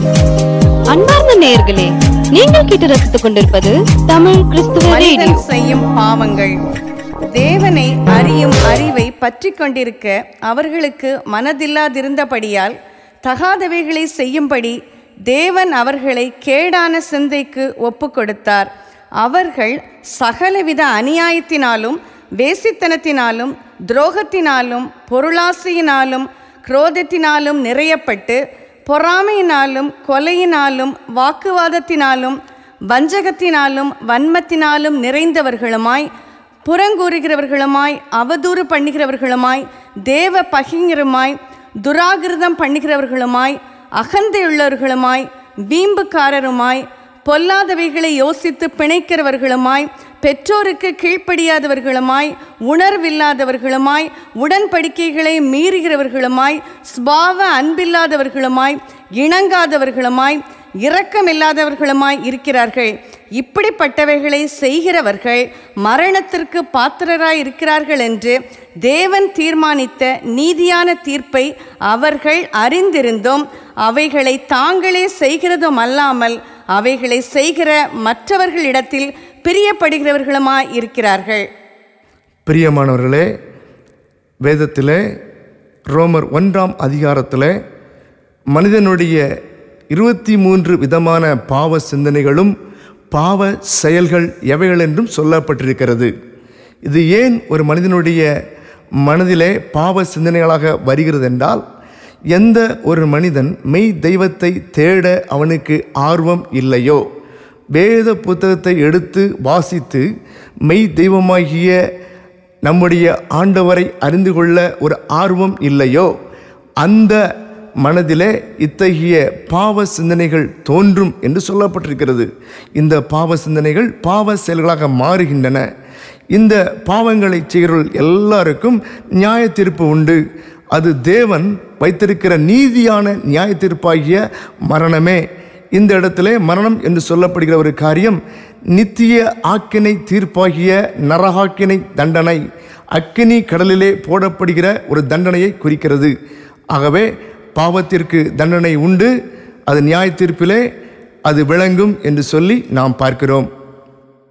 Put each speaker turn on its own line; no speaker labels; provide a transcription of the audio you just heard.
அன்பார்ந்த நேயர்களே நீங்கள் கேட்டு ரசித்துக் கொண்டிருப்பது தமிழ் கிறிஸ்துவ ரேடியோ
மனிதன் செய்யும் பாவங்கள் தேவனை அறியும் அறிவை பற்றிக் கொண்டிருக்க அவர்களுக்கு மனதில்லாதிருந்தபடியால் தகாதவைகளை செய்யும்படி தேவன் அவர்களை கேடான சிந்தைக்கு ஒப்புக் கொடுத்தார் அவர்கள் சகலவித அநியாயத்தினாலும் வேசித்தனத்தினாலும் துரோகத்தினாலும் பொருளாசையினாலும் குரோதத்தினாலும் நிறையப்பட்டு பொறாமையினாலும் கொலையினாலும் வாக்குவாதத்தினாலும் வஞ்சகத்தினாலும் வன்மத்தினாலும் நிறைந்தவர்களுமாய் புறங்கூறுகிறவர்களுமாய் அவதூறு பண்ணுகிறவர்களுமாய் தேவ பகிங்கருமாய் துராகிருதம் பண்ணுகிறவர்களுமாய் அகந்தையுள்ளவர்களுமாய் வீம்புக்காரருமாய் பொல்லாதவைகளை யோசித்து பிணைக்கிறவர்களுமாய் பெற்றோருக்கு கீழ்ப்படியாதவர்களுமாய் உணர்வில்லாதவர்களுமாய் உடன்படிக்கைகளை மீறுகிறவர்களுமாய் ஸ்பாவ அன்பில்லாதவர்களுமாய் இணங்காதவர்களுமாய் இரக்கமில்லாதவர்களுமாய் இருக்கிறார்கள் இப்படிப்பட்டவைகளை செய்கிறவர்கள் மரணத்திற்கு பாத்திரராய் இருக்கிறார்கள் என்று தேவன் தீர்மானித்த நீதியான தீர்ப்பை அவர்கள் அறிந்திருந்தும் அவைகளை தாங்களே செய்கிறதும் அல்லாமல் அவைகளை செய்கிற மற்றவர்களிடத்தில் பிரியப்படுகிறவர்களுமாய் இருக்கிறார்கள்
பிரியமானவர்களே வேதத்திலே ரோமர் ஒன்றாம் அதிகாரத்தில் மனிதனுடைய இருபத்தி மூன்று விதமான பாவ சிந்தனைகளும் பாவ செயல்கள் எவைகள் என்றும் சொல்லப்பட்டிருக்கிறது இது ஏன் ஒரு மனிதனுடைய மனதிலே பாவ சிந்தனைகளாக வருகிறது என்றால் எந்த ஒரு மனிதன் மெய் தெய்வத்தை தேட அவனுக்கு ஆர்வம் இல்லையோ வேத புத்தகத்தை எடுத்து வாசித்து மெய் தெய்வமாகிய நம்முடைய ஆண்டவரை அறிந்து கொள்ள ஒரு ஆர்வம் இல்லையோ அந்த மனதிலே இத்தகைய பாவ சிந்தனைகள் தோன்றும் என்று சொல்லப்பட்டிருக்கிறது இந்த பாவ சிந்தனைகள் பாவ செயல்களாக மாறுகின்றன இந்த பாவங்களை செய்கிறவர்கள் எல்லாருக்கும் நியாய தீர்ப்பு உண்டு அது தேவன் வைத்திருக்கிற நீதியான நியாய தீர்ப்பாகிய மரணமே இந்த இடத்துல மரணம் என்று சொல்லப்படுகிற ஒரு காரியம் நித்திய ஆக்கினை தீர்ப்பாகிய நரகாக்கினை தண்டனை அக்கினி கடலிலே போடப்படுகிற ஒரு தண்டனையை குறிக்கிறது ஆகவே பாவத்திற்கு தண்டனை உண்டு அது நியாய தீர்ப்பிலே அது விளங்கும் என்று சொல்லி நாம் பார்க்கிறோம்